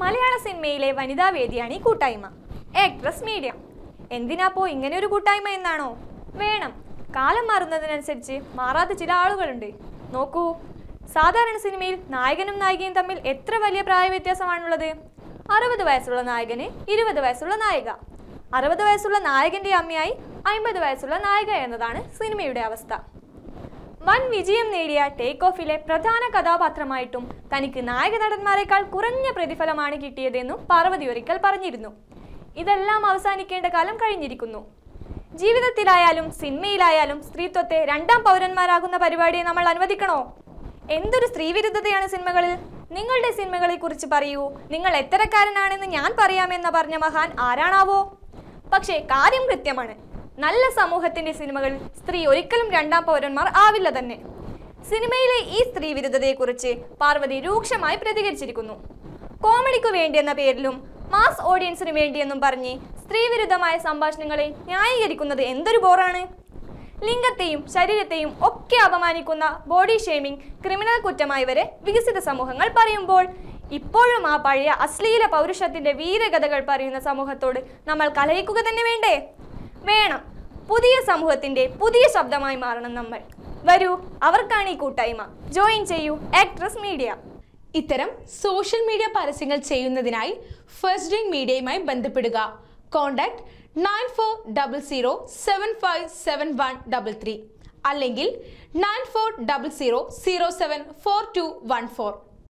മലയാള സിനിമയിലെ വനിതാ വേദിയാണ് ഈ കൂട്ടായ്മ ആക്ട്രസ് മീഡിയ എന്തിനാപ്പോ ഇങ്ങനെ ഒരു കൂട്ടായ്മ എന്നാണോ വേണം കാലം മാറുന്നതിനനുസരിച്ച് മാറാത്ത ചില ആളുകളുണ്ട് നോക്കൂ സാധാരണ സിനിമയിൽ നായകനും നായികയും തമ്മിൽ എത്ര വലിയ പ്രായ വ്യത്യാസമാണുള്ളത് അറുപത് വയസ്സുള്ള നായകന് ഇരുപത് വയസ്സുള്ള നായിക അറുപത് വയസ്സുള്ള നായകന്റെ അമ്മയായി അമ്പത് വയസ്സുള്ള നായിക എന്നതാണ് സിനിമയുടെ അവസ്ഥ വൻ വിജയം നേടിയ ടേക്ക് ഓഫിലെ പ്രധാന കഥാപാത്രമായിട്ടും തനിക്ക് നായക നടന്മാരെക്കാൾ കുറഞ്ഞ പ്രതിഫലമാണ് കിട്ടിയതെന്നും പാർവതി ഒരിക്കൽ പറഞ്ഞിരുന്നു ഇതെല്ലാം അവസാനിക്കേണ്ട കാലം കഴിഞ്ഞിരിക്കുന്നു ജീവിതത്തിലായാലും സിനിമയിലായാലും സ്ത്രീത്വത്തെ രണ്ടാം പൗരന്മാരാകുന്ന പരിപാടിയെ നമ്മൾ അനുവദിക്കണോ എന്തൊരു സ്ത്രീവിരുദ്ധതയാണ് സിനിമകളിൽ നിങ്ങളുടെ സിനിമകളെ കുറിച്ച് പറയൂ നിങ്ങൾ എത്തരക്കാരനാണെന്ന് ഞാൻ പറയാമെന്ന് പറഞ്ഞ മഹാൻ ആരാണാവോ പക്ഷേ കാര്യം കൃത്യമാണ് നല്ല സമൂഹത്തിന്റെ സിനിമകളിൽ സ്ത്രീ ഒരിക്കലും രണ്ടാം പൗരന്മാർ ആവില്ല തന്നെ സിനിമയിലെ ഈ സ്ത്രീ വിരുദ്ധതയെക്കുറിച്ച് പാർവതി രൂക്ഷമായി പ്രതികരിച്ചിരിക്കുന്നു കോമഡിക്കു വേണ്ടിയെന്ന പേരിലും മാസ് ഓഡിയൻസിന് വേണ്ടിയെന്നും പറഞ്ഞ് സ്ത്രീവിരുദ്ധമായ സംഭാഷണങ്ങളെ ന്യായീകരിക്കുന്നത് എന്തൊരു ബോറാണ് ലിംഗത്തെയും ശരീരത്തെയും ഒക്കെ അപമാനിക്കുന്ന ബോഡി ഷേമിംഗ് ക്രിമിനൽ കുറ്റമായി വരെ വികസിത സമൂഹങ്ങൾ പറയുമ്പോൾ ഇപ്പോഴും ആ പഴയ അശ്ലീല പൗരുഷത്തിന്റെ വീരകഥകൾ പറയുന്ന സമൂഹത്തോട് നമ്മൾ കലയിക്കുക തന്നെ വേണ്ടേ വേണം പുതിയ സമൂഹത്തിന്റെ പുതിയ ശബ്ദമായി മാറണം നമ്മൾ വരൂ അവർക്കാണ് ഈ കൂട്ടായ്മ ജോയിൻ ചെയ്യൂ ആക്ട്രസ് മീഡിയ ഇത്തരം സോഷ്യൽ മീഡിയ പരസ്യങ്ങൾ ചെയ്യുന്നതിനായി ഫസ്റ്റ് ഡ്രിങ്ക് മീഡിയയുമായി ബന്ധപ്പെടുക contact nine four double zero seven five seven one double three അല്ലെങ്കിൽ nine four double zero zero seven four two one four